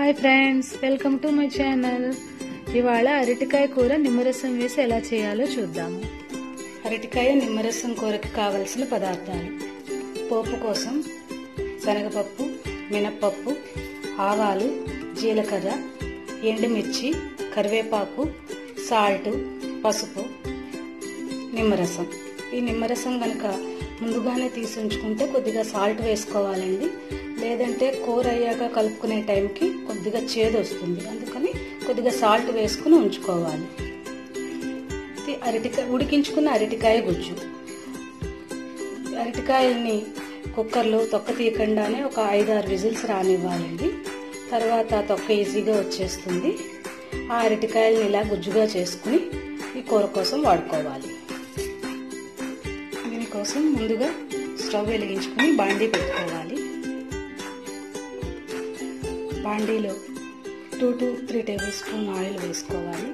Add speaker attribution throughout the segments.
Speaker 1: hi friends welcome to my channel ఇవాళ అరటికాయ కూర నిమ్మరసం వేసి ఎలా చేయాలో చూద్దాము
Speaker 2: అరటికాయ నిమ్మరసం కూరకి కావలసిన పదార్థాలు పోపు కోసం శనగపప్పు మినప్పప్పు ఆవాలు జీలకర్ర ఎండుమిర్చి కరివేపాకు సాల్ట్ పసుపు నిమ్మరసం ఈ నిమ్మరసం కనుక ముందుగానే తీసి ఉంచుకుంటే కొద్దిగా సాల్ట్ వేసుకోవాలండి లేదంటే కూర అయ్యాక కలుపుకునే టైంకి కొద్దిగా చేదు వస్తుంది అందుకని కొద్దిగా సాల్ట్ వేసుకుని ఉంచుకోవాలి ఇది అరటికాయ ఉడికించుకున్న అరటికాయ గుజ్జు అరటికాయల్ని కుక్కర్లో తొక్క తీయకుండానే ఒక ఐదారు విజిల్స్ రానివ్వాలండి తర్వాత తొక్క ఈజీగా వచ్చేస్తుంది ఆ అరటికాయల్ని ఇలా గుజ్జుగా చేసుకుని ఈ కూర కోసం వాడుకోవాలి దీనికోసం ముందుగా స్టవ్ వెలిగించుకుని బాండీ పెట్టుకోవాలి బాండీలో two to three tablespoon oil వేసుకోవాలి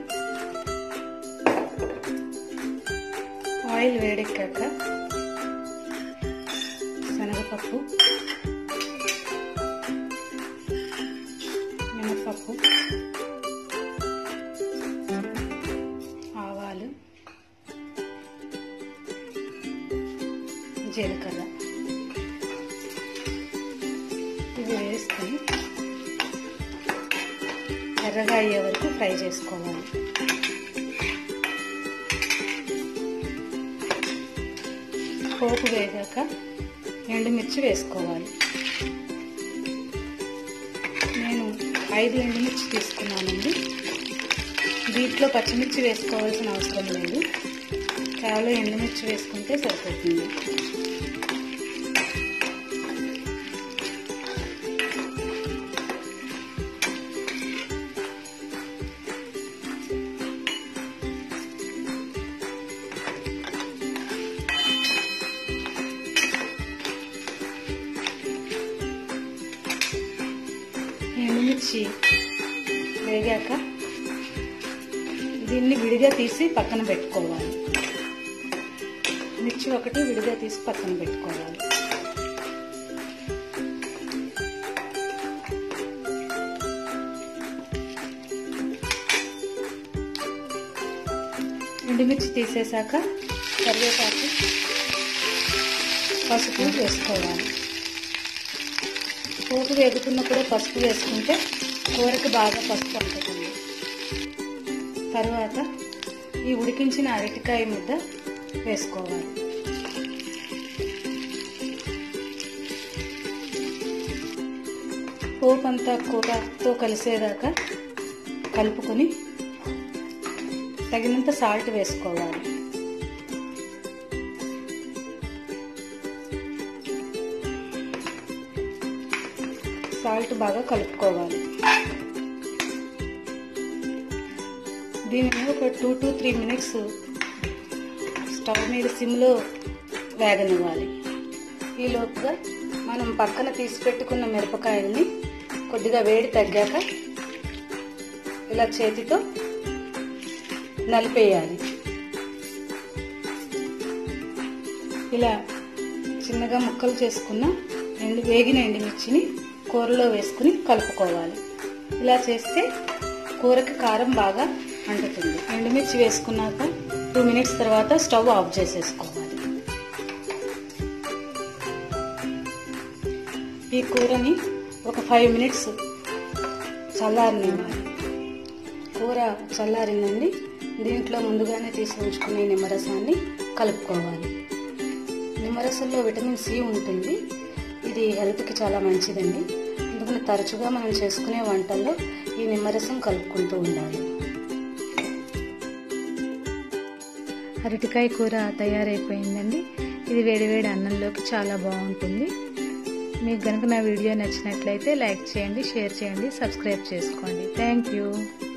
Speaker 2: ఆయిల్ వేడెక్కాక శనగపప్పు మినపప్పు ఆవాలు జీలకర్ర ఇవి వేసుకొని ఎర్రగా అయ్యే వరకు ఫ్రై చేసుకోవాలి పోపు వేగాక ఎండుమిర్చి వేసుకోవాలి నేను ఐదు ఎండుమిర్చి తీసుకున్నానండి దీంట్లో పచ్చిమిర్చి వేసుకోవాల్సిన అవసరం లేదు కేవలం ఎండుమిర్చి వేసుకుంటే సరిపోతుంది ఎండుమిర్చి వేగాక దీన్ని విడిగా తీసి పక్కన పెట్టుకోవాలి మిర్చి ఒకటి విడిగా తీసి పక్కన పెట్టుకోవాలి ఎండుమిర్చి తీసేశాక కరివేపాకు పసుపు వేసుకోవాలి పోపు వేగుతున్నప్పుడే పసుపు వేసుకుంటే కూరకి బాగా పసుపు అంటుతుంది తర్వాత ఈ ఉడికించిన అరటికాయ ముద్ద వేసుకోవాలి పోపు అంతా కూరతో కలిసేదాకా కలుపుకొని తగినంత సాల్ట్ వేసుకోవాలి సాల్ట్ బాగా కలుపుకోవాలి దీనిని ఒక two to three minutes stove మీద సిమ్లో వేగనివ్వాలి ఈ లోపుగా మనం పక్కన తీసి పెట్టుకున్న మిరపకాయల్ని కొద్దిగా వేడి తగ్గాక ఇలా చేతితో నలిపేయాలి ఇలా చిన్నగా ముక్కలు చేసుకున్న ఎండు వేగిన ఎండుమిర్చిని కూరలో వేసుకుని కలుపుకోవాలి ఇలా చేస్తే కూరకి కారం బాగా అంటుతుంది ఎండుమిర్చి వేసుకున్నాక టూ మినిట్స్ తర్వాత స్టవ్ ఆఫ్ చేసేసుకోవాలి ఈ కూరని ఒక ఫైవ్ మినిట్స్ చల్లారనివ్వాలి కూర చల్లారిందండి దీంట్లో ముందుగానే తీసి ఉంచుకునే నిమ్మరసాన్ని కలుపుకోవాలి నిమ్మరసంలో విటమిన్ సి ఉంటుంది ఇది హెల్త్కి చాలా మంచిదండి అందుకని తరచుగా మనం చేసుకునే వంటల్లో ఈ నిమ్మరసం కలుపుకుంటూ ఉండాలి
Speaker 1: అరటికాయ కూర తయారైపోయిందండి ఇది వేడివేడి అన్నంలోకి చాలా బాగుంటుంది మీకు కనుక నా వీడియో నచ్చినట్లయితే లైక్ చేయండి షేర్ చేయండి సబ్స్క్రైబ్ చేసుకోండి థ్యాంక్ యూ